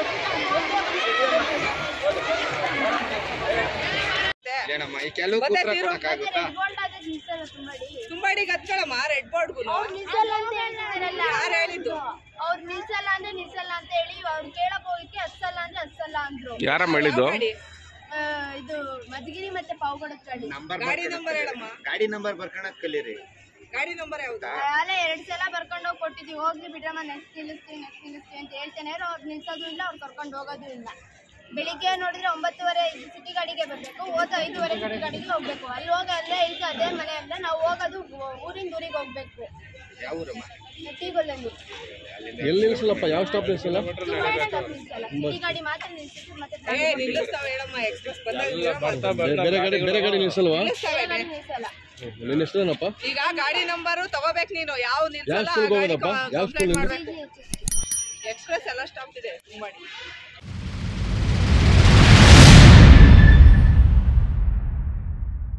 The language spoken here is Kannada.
ಏನಮ್ಮ ಈ ಕೆಲವು ಮತ್ತೆ ಉತ್ತರ ತೀರು- ಕೊಡಕ್ಕಾಗುತ್ತಾ ತುಂಬಾಡಿ ಕತ್ಕೊಳಮ್ಮ ರೆಡ್ ಬೋರ್ಡ್ಗು ಯಾರು ಹೇಳಿದ್ದು ಅವ್ರು ನಿಲ್ಸಲ್ಲ ಅಂದ್ರೆ ನಿಲ್ಸಲ್ಲ ಅಂತ ಹೇಳಿ ಅವ್ರು ಕೇಳಕ್ ಹೋಗಿಕ್ಕೆ ಹತ್ಸಲ್ಲ ಅಂದ್ರೆ ಹತ್ಸಲ್ಲ ಅಂದ್ರು ಯಾರಮ್ಮ ಹೇಳಿದ್ದು ಗಾಡಿ ಆ, ಇದು ಮಧುಗಿರಿ ಮತ್ತೆ ಪಾವಗಡ ಗಾಡಿ ನಂಬರ್ ಗಾಡಿ ನಂಬರ್ ಹೇಳಮ್ಮ ಗಾಡಿ ನಂಬರ್ ಬರ್ಕೊಳಕ್ ಕಲೀರಿ ಗಾಡಿ ನಂಬರ್ ಯಾವ್ದು ಅಲ್ಲೇ ಎರಡ್ ಸಲ ಬರ್ಕೊಂಡು ಹೋಗಿ ಕೊಟ್ಟಿದ್ವಿ ಹೋಗ್ಲಿ ಬಿಡ್ರಮ್ಮ ನೆಕ್ಸ್ಟ್ ನಿಲ್ಲಿಸ್ತೀವಿ ನೆಕ್ಸ್ಟ್ ನಿಲ್ಲಿಸ್ತೀವಿ ಅಂತ ಹೇಳ್ತೇನೆ ಅವ್ರು ನಿಲ್ಸೋದು ಇಲ್ಲ ಅವ್ರು ಕರ್ಕೊಂಡು ಹೋಗೋದು ಇಲ್ಲ ಬೆಳಿಗ್ಗೆ ನೋಡಿದ್ರೆ ಒಂಬತ್ತುವರೆ ಇದು ಸಿಟಿ ಗಾಡಿಗೆ ಬರಬೇಕು ಹೋದ ಐದುವರೆ ಸಿಟಿ ಗಾಡಿಗೆ ಹೋಗ್ಬೇಕು ಅಲ್ಲಿ ಹೋಗಿ ಅಲ್ಲೇ ಇದ್ದು ಅದೇ ಮನೆ ಅಂದ್ರೆ ನಾವು ಹೋಗೋದು ಊರಿಂದ ಊರಿಗೆ ಹೋಗ್ಬೇಕು ಯಾವ ಊರಮ್ಮ ಟೀಗೊಲ್ಲಲ್ಲಿ ಎಲ್ಲಿ ನಿಲ್ಸಲ್ಲಪ್ಪ ಯಾವ ಸ್ಟಾಪ್ ನಿಲ್ಸಲ್ಲ ಸಿಟಿ ಗಾಡಿ ಮಾತ್ರ ನಿಲ್ಸಿದ್ರು ಮತ್ತೆ ಏ ನಿಲ್ಲಿಸ್ತಾವ ಹೇಳಮ್ಮ ಎಕ್ಸ್ಪ್ರೆಸ್ ಬಂದಾಗ ಬೇರೆ ಗಾಡಿ ಬೇರೆ ಗಾಡಿ ನಿಲ್ಸಲ್ವಾ ನಿಲ್ಲಿಸ್ತಾವೇನೆ ನಿಲ್ಸಲ್ಲ ನಿನ್ನ ಹೆಸರೇನಪ್ಪ ಈಗ ಗಾಡಿ ನಂಬರು ತಗೋಬೇಕು ನೀನು ಯಾವ ಯಾವ ನಿಲ್ಸಲ್ಲ ಸ್ಕೂಲ್ಗೆ ಹೋಗೋದಪ್ಪ ಯಾವ ಸ್ಕೂಲ್ ಮಾಡ್ಬೇಕು ಎಕ್ಸ್ಪ್ರೆಸ್ ಎಲ್ಲ ಸ್ಟಾಪ್ ಇದೆ ತುಂಬಾಡಿ